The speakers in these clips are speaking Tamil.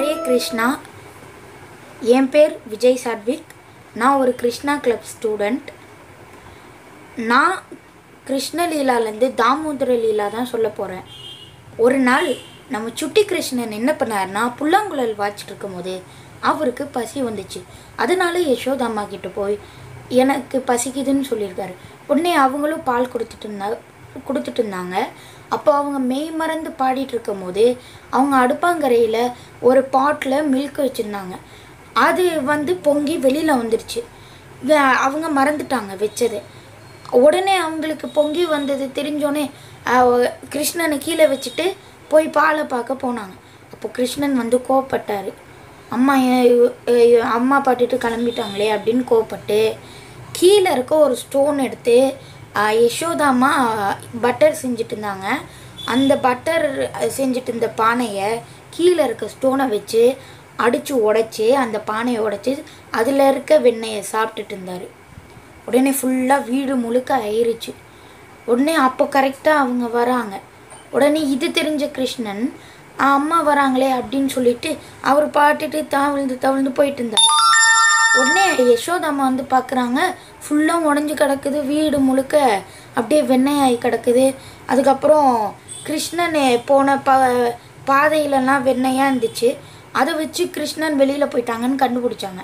ஹரே கிருஷ்ணா என் பேர் விஜய் சாட்விக் நான் ஒரு கிருஷ்ணா கிளப் ஸ்டூடெண்ட் நான் கிருஷ்ணலீலாலேருந்து தாமோதர லீலா தான் சொல்ல போகிறேன் ஒரு நாள் நம்ம சுட்டி கிருஷ்ணன் என்ன பண்ணாருன்னா புல்லாங்குழல் வாச்சிட்டு இருக்கும்போது அவருக்கு பசி வந்துச்சு அதனால யசோதாம்மா கிட்ட போய் எனக்கு பசிக்குதுன்னு சொல்லியிருக்காரு உடனே அவங்களும் பால் கொடுத்துட்டு இருந்தா கொடுத்துட்டு இருந்தாங்க அப்போ அவங்க மெய் மறந்து பாடிட்டு இருக்கும்போது அவங்க அடுப்பாங்கரையில் ஒரு பாட்டில் மில்க் வச்சுருந்தாங்க அது வந்து பொங்கி வெளியில் வந்துருச்சு வே- அவங்க மறந்துட்டாங்க வச்சது உடனே அவங்களுக்கு பொங்கி வந்தது தெரிஞ்சோடனே கிருஷ்ணனை கீழே வச்சுட்டு போய் பாலை பார்க்க போனாங்க அப்போ கிருஷ்ணன் வந்து கோவப்பட்டார் அம்மா ஏன் இவ- இ- அம்மா பாட்டுட்டு கிளம்பிட்டாங்களே அப்படின்னு கோவப்பட்டு கீழே இருக்க ஒரு ஸ்டோன் எடுத்து ஆஹ், யசோதாம்மா பட்டர் செஞ்சுட்டு இருந்தாங்க அந்த பட்டர் செஞ்சுட்டு இருந்த பானையை கீழே இருக்க ஸ்டோனை வச்சு அடித்து உடைச்சி அந்த பானையை உடைச்சி அதில் இருக்க வெண்ணெயை சாப்பிட்டுட்டு இருந்தார் உடனே ஃபுல்லாக வீடு முழுக்க ஆயிருச்சு உடனே அப்போ கரெக்டாக அவங்க வராங்க உடனே இது தெரிஞ்ச கிருஷ்ணன் "ஆ, அம்மா வராங்களே அப்படின்னு சொல்லிட்டு அவர் பாட்டுட்டு தவிழ்ந்து தவிழ்ந்து போயிட்டு இருந்தார் உடனே யசோதாம்மா வந்து பார்க்குறாங்க ஃபுல்லாக உடஞ்சி கிடக்குது வீடு முழுக்க அப்படியே வெண்ணெயாகி கிடக்குது அதுக்கப்புறம் கிருஷ்ணன் போன ப பாதையிலலாம் வெண்ணெயாக இருந்துச்சு அதை வச்சு கிருஷ்ணன் வெளியில் போயிட்டாங்கன்னு கண்டுபிடிச்சாங்க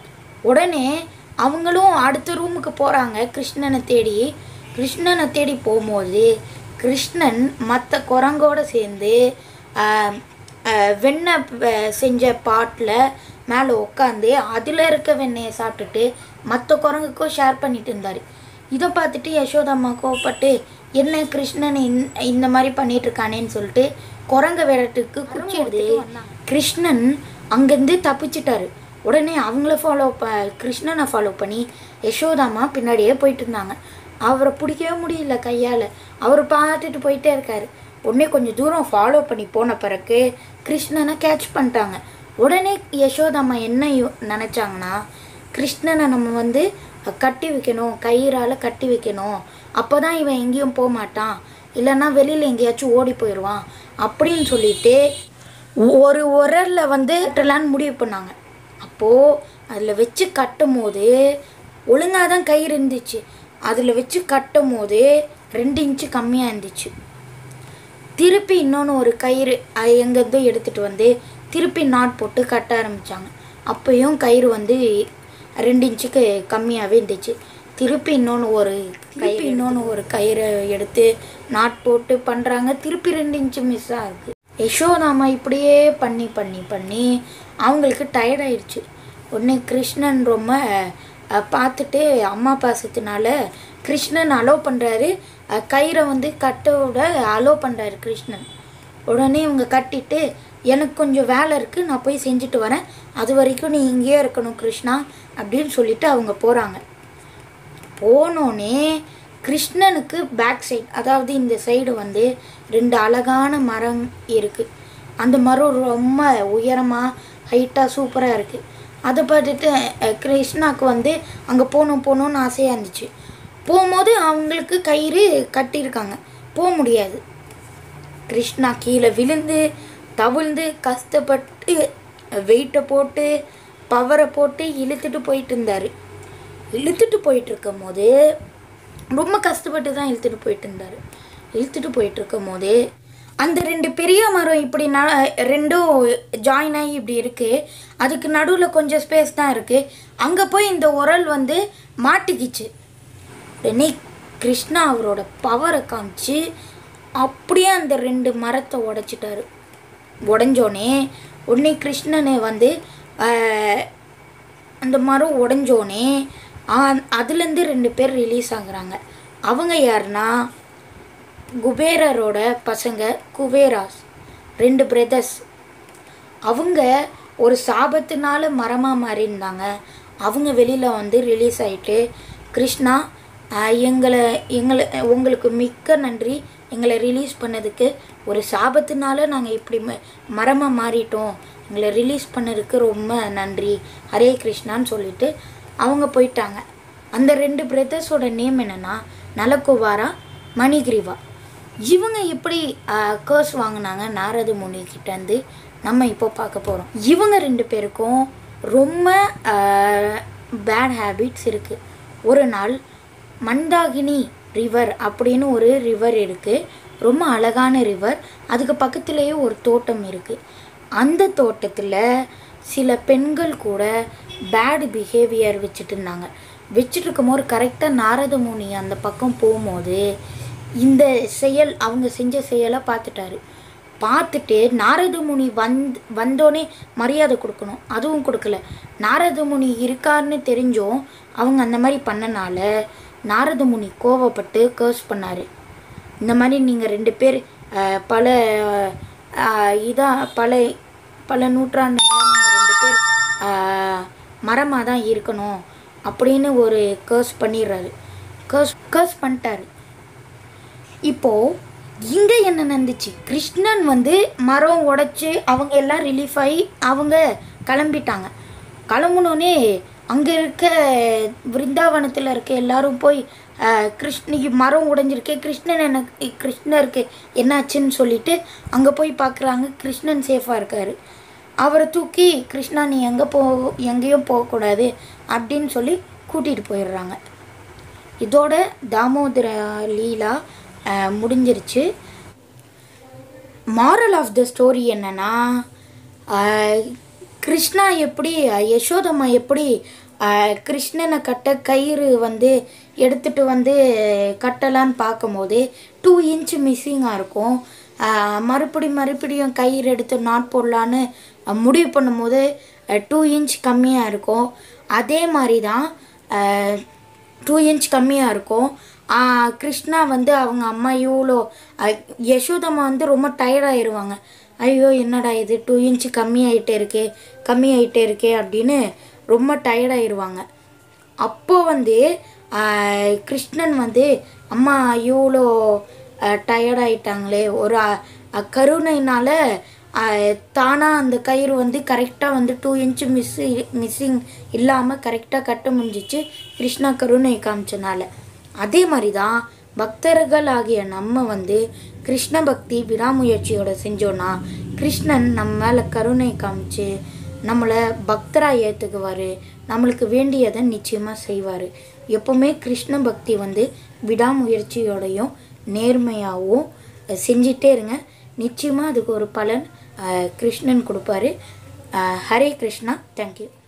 உடனே அவங்களும் அடுத்த ரூமுக்கு போகிறாங்க கிருஷ்ணனை தேடி கிருஷ்ணனை தேடி போகும்போது கிருஷ்ணன் மற்ற குரங்கோட சேர்ந்து ஆஹ், ஆஹ், வெண்ணெய் ப- செஞ்ச பாட்டில் மேலே உட்காந்து அதில் இருக்க வெண்ணெயை சாப்பிட்டுட்டு மற்ற குரங்குக்கும் ஷேர் பண்ணிட்டு இருந்தார் இதை பார்த்துட்டு யசோதாம்மா கோவப்பட்டு என்ன கிருஷ்ணன் இந்த இந்த மாதிரி பண்ணிட்டு இருக்கானேன்னு சொல்லிட்டு குரங்க விரட்டுக்கு குச்சி எடுத்து கிருஷ்ணன் அங்கேருந்து தப்பிச்சிட்டாரு உடனே அவங்கள ஃபாலோ ப கிருஷ்ணனை ஃபாலோ பண்ணி யசோதாம்மா பின்னாடியே போயிட்டு இருந்தாங்க அவரை பிடிக்கவே முடியல கையால் அவர் பார்த்துட்டு போயிட்டே இருக்காரு உடனே கொஞ்சம் தூரம் ஃபாலோ பண்ணி போன பிறகு கிருஷ்ணனை கேட்ச் பண்ணிட்டாங்க உடனே யசோதாம்மா என்ன யோ- நினைச்சாங்கன்னா கிருஷ்ணனை நம்ம வந்து கட்டி வைக்கணும் கயிறால் கட்டி வைக்கணும் அப்போ தான் இவன் எங்கேயும் போக மாட்டான் இல்லைன்னா வெளியில் எங்கேயாச்சும் ஓடி போயிடுவான் அப்படின்னு சொல்லிட்டு ஒரு உரலில் வந்து கட்டலான்னு முடிவு பண்ணாங்க அப்போது அதில் வச்சு கட்டும் போது ஒழுங்காக தான் கயிறு இருந்துச்சு அதில் வச்சு கட்டும் போது ரெண்டு இன்ச்சு கம்மியாக இருந்துச்சு திருப்பி இன்னொன்று ஒரு கயிறு அது எங்கேருந்தோ எடுத்துகிட்டு வந்து திருப்பி நாட் போட்டு கட்ட ஆரம்பித்தாங்க அப்பயும் கயிறு வந்து ரெண்டு இன்ச்சுக்கு கம்மியாகவே இருந்துச்சு திருப்பி இன்னொன்று ஒரு திருப்பி இன்னொன்று ஒரு கயிறை எடுத்து நாட் போட்டு பண்ணுறாங்க திருப்பி ரெண்டு இன்ச்சு மிஸ்ஸாக இருக்குது யசோதாமா இப்படியே பண்ணி பண்ணி பண்ணி அவங்களுக்கு டயர்ட் ஆயிடுச்சு உடனே கிருஷ்ணன் ரொம்ப அஹ், பார்த்துட்டு அம்மா பாசத்தினால கிருஷ்ணன் அலோவ் பண்ணுறாரு கயிறை வந்து கட்ட விட அலோவ் பண்ணுறாரு கிருஷ்ணன் உடனே இவங்க கட்டிட்டு எனக்கு கொஞ்சம் வேலை இருக்குது நான் போய் செஞ்சுட்டு வரேன் அது வரைக்கும் நீ இங்கேயே இருக்கணும் கிருஷ்ணா அப்படின்னு சொல்லிட்டு அவங்க போகிறாங்க போனோடனே கிருஷ்ணனுக்கு பேக் சைடு அதாவது இந்த சைடு வந்து ரெண்டு அழகான மரம் இருக்குது அந்த மரம் ரொம்ப உயரமாக ஹைட்டாக சூப்பராக இருக்குது அதை பார்த்துட்டு அஹ், கிருஷ்ணாவுக்கு வந்து அங்கே போகணும் போகணுன்னு ஆசையாக இருந்துச்சு போகும்போது அவங்களுக்கு கயிறு கட்டியிருக்காங்க போக முடியாது கிருஷ்ணா கீழே விழுந்து தவிழ்ந்து கஷ்டப்பட்டு வெயிட்டை போட்டு பவரை போட்டு இழுத்துட்டு போயிட்டு இருந்தார் இழுத்துட்டு போயிட்டு இருக்கும் போது ரொம்ப கஷ்டப்பட்டு தான் இழுத்துட்டு போயிட்டு இருந்தார் இழுத்துட்டு போயிட்டு இருக்கும் போது அந்த ரெண்டு பெரிய மரம் இப்படி ந ரெண்டும் ஜாயின் ஆகி இப்படி இருக்குது அதுக்கு நடுவில் கொஞ்சம் ஸ்பேஸ் தான் இருக்குது அங்கே போய் இந்த உரல் வந்து மாட்டிக்கிச்சு உடனே கிருஷ்ணா அவரோட பவரை காமிச்சு அப்படியே அந்த ரெண்டு மரத்தை உடைச்சிட்டாரு உடஞ்சோனே உடனே கிருஷ்ணனை வந்து ஆஹ், அந்த மரம் உடஞ்சோனே அதுலேருந்து ரெண்டு பேர் ரிலீஸ் ஆகுறாங்க அவங்க யாருன்னா குபேரரோட பசங்க குபேராஸ் ரெண்டு பிரதர்ஸ் அவங்க ஒரு சாபத்தினால மரமாக மாறி இருந்தாங்க அவங்க வெளியில் வந்து ரிலீஸ் ஆகிட்டு கிருஷ்ணா ஆஹ், எங்களை எங்களை உங்களுக்கு மிக்க நன்றி எங்களை ரிலீஸ் பண்ணதுக்கு ஒரு சாபத்தினால நாங்கள் இப்படி ம மரமாக மாறிட்டோம் எங்களை ரிலீஸ் பண்ணதுக்கு ரொம்ப நன்றி ஹரே கிருஷ்ணான்னு சொல்லிட்டு அவங்க போயிட்டாங்க அந்த ரெண்டு பிரதர்ஸோட நேம் என்னென்னா நலக்குவாரா மணிகிரிவா இவங்க எப்படி கேர்ஸ் வாங்கினாங்க நாரத முனி கிட்டேருந்து நம்ம இப்போ பார்க்க போகிறோம் இவங்க ரெண்டு பேருக்கும் ரொம்ப பேட் ஹேபிட்ஸ் இருக்குது ஒரு நாள் மந்தாகினி ரிவர் அப்படின்னு ஒரு ரிவர் இருக்குது ரொம்ப அழகான ரிவர் அதுக்கு பக்கத்துலேயே ஒரு தோட்டம் இருக்குது அந்த தோட்டத்தில் சில பெண்கள் கூட பேட் பிஹேவியர் வச்சுட்டு இருந்தாங்க வச்சுட்டு இருக்கும்போது கரெக்டாக நாரத முனி அந்த பக்கம் போகும்போது இந்த செயல் அவங்க செஞ்ச செயலை பார்த்துட்டாரு பார்த்துட்டு நாரத முனி வந் வந்தோடனே மரியாதை கொடுக்கணும் அதுவும் கொடுக்கல நாரத முனி இருக்காருன்னு தெரிஞ்சும் அவங்க அந்த மாதிரி பண்ணனால நாரத முனி கோவப்பட்டு கேர்ஸ் பண்ணார் இந்த மாதிரி நீங்கள் ரெண்டு பேர் அஹ், பல இதாக பல பல நூற்றாண்டுகளாக நீங்கள் ரெண்டு பேர் மரமாக தான் இருக்கணும் அப்படின்னு ஒரு கேர்ஸ் பண்ணிடுறாரு கேர்ஸ் கேர்ஸ் பண்ணிட்டாரு இப்போது இங்கே என்ன நடந்துச்சு கிருஷ்ணன் வந்து மரம் உடைச்சு அவங்க எல்லாம் ரிலீஃப் ஆகி அவங்க கிளம்பிட்டாங்க கிளம்புனோடனே அங்கே இருக்க விருந்தாவனத்தில் இருக்க எல்லாரும் போய் அஹ், கிருஷ்ண மரம் உடைஞ்சிருக்கே கிருஷ்ணன் எனக்கு கிருஷ்ணருக்கு என்னாச்சுன்னு சொல்லிட்டு அங்கே போய் பார்க்குறாங்க கிருஷ்ணன் சேஃபாக இருக்காரு அவரை தூக்கி கிருஷ்ணா நீ எங்கே போ எங்கேயும் போகக்கூடாது அப்படின்னு சொல்லி கூட்டிகிட்டு போயிடுறாங்க இதோட தாமோதர லீலா அஹ், முடிஞ்சிருச்சு மாரல் ஆஃப் த ஸ்டோரி என்னன்னா அஹ், கிருஷ்ணா எப்படி அஹ், யசோதம்மா எப்படி அஹ், கிருஷ்ணனை கட்ட கயிறு வந்து எடுத்துட்டு வந்து கட்டலான்னு பார்க்கும்போது டூ இன்ச் மிஸ்ஸிங்காக இருக்கும் அஹ், மறுபடி மறுபடியும் கயிறு எடுத்து நாட் போடலான்னு அஹ், முடிவு பண்ணும்போது டூ இன்ச் கம்மியாக இருக்கும் அதே மாதிரி தான் டூ இன்ச் கம்மியாக இருக்கும் ஆ, கிருஷ்ணா வந்து அவங்க அம்மா இவ்வளோ அ, யசோதம்மா வந்து ரொம்ப டயர்டாயிருவாங்க ஐயோ என்னடா இது டூ இன்ச் கம்மியாயிட்டே இருக்கே கம்மியாயிட்டே இருக்கே அப்படின்னு ரொம்ப டயர்டாயிருவாங்க அப்போ வந்து ஆ, கிருஷ்ணன் வந்து அம்மா இவ்வளோ டயர்டாயிட்டாங்களே ஒரு அ, அ, கருணையினால தானாக அந்த கயிறு வந்து கரெக்டாக வந்து டூ இன்ச்சு மிஸ் மிஸ்ஸிங் இல்லாமல் கரெக்டாக கட்ட முடிஞ்சிச்சு கிருஷ்ணா கருணை காமிச்சனால அதே மாதிரி தான் பக்தர்கள் ஆகிய நம்ம வந்து கிருஷ்ண பக்தி விடாமுயற்சியோட செஞ்சோன்னா கிருஷ்ணன் நம்ம மேலே கருணை காமிச்சு நம்மளை பக்தராக ஏற்றுக்குவார் நம்மளுக்கு வேண்டியதை நிச்சயமாக செய்வார் எப்போவுமே கிருஷ்ண பக்தி வந்து விடாமுயற்சியோடையும் நேர்மையாகவும் செஞ்சிட்டே இருங்க நிச்சயமாக அதுக்கு ஒரு பலன் அஹ், கிருஷ்ணன் கொடுப்பாரு அஹ், ஹரே கிருஷ்ணா தேங்க்யூ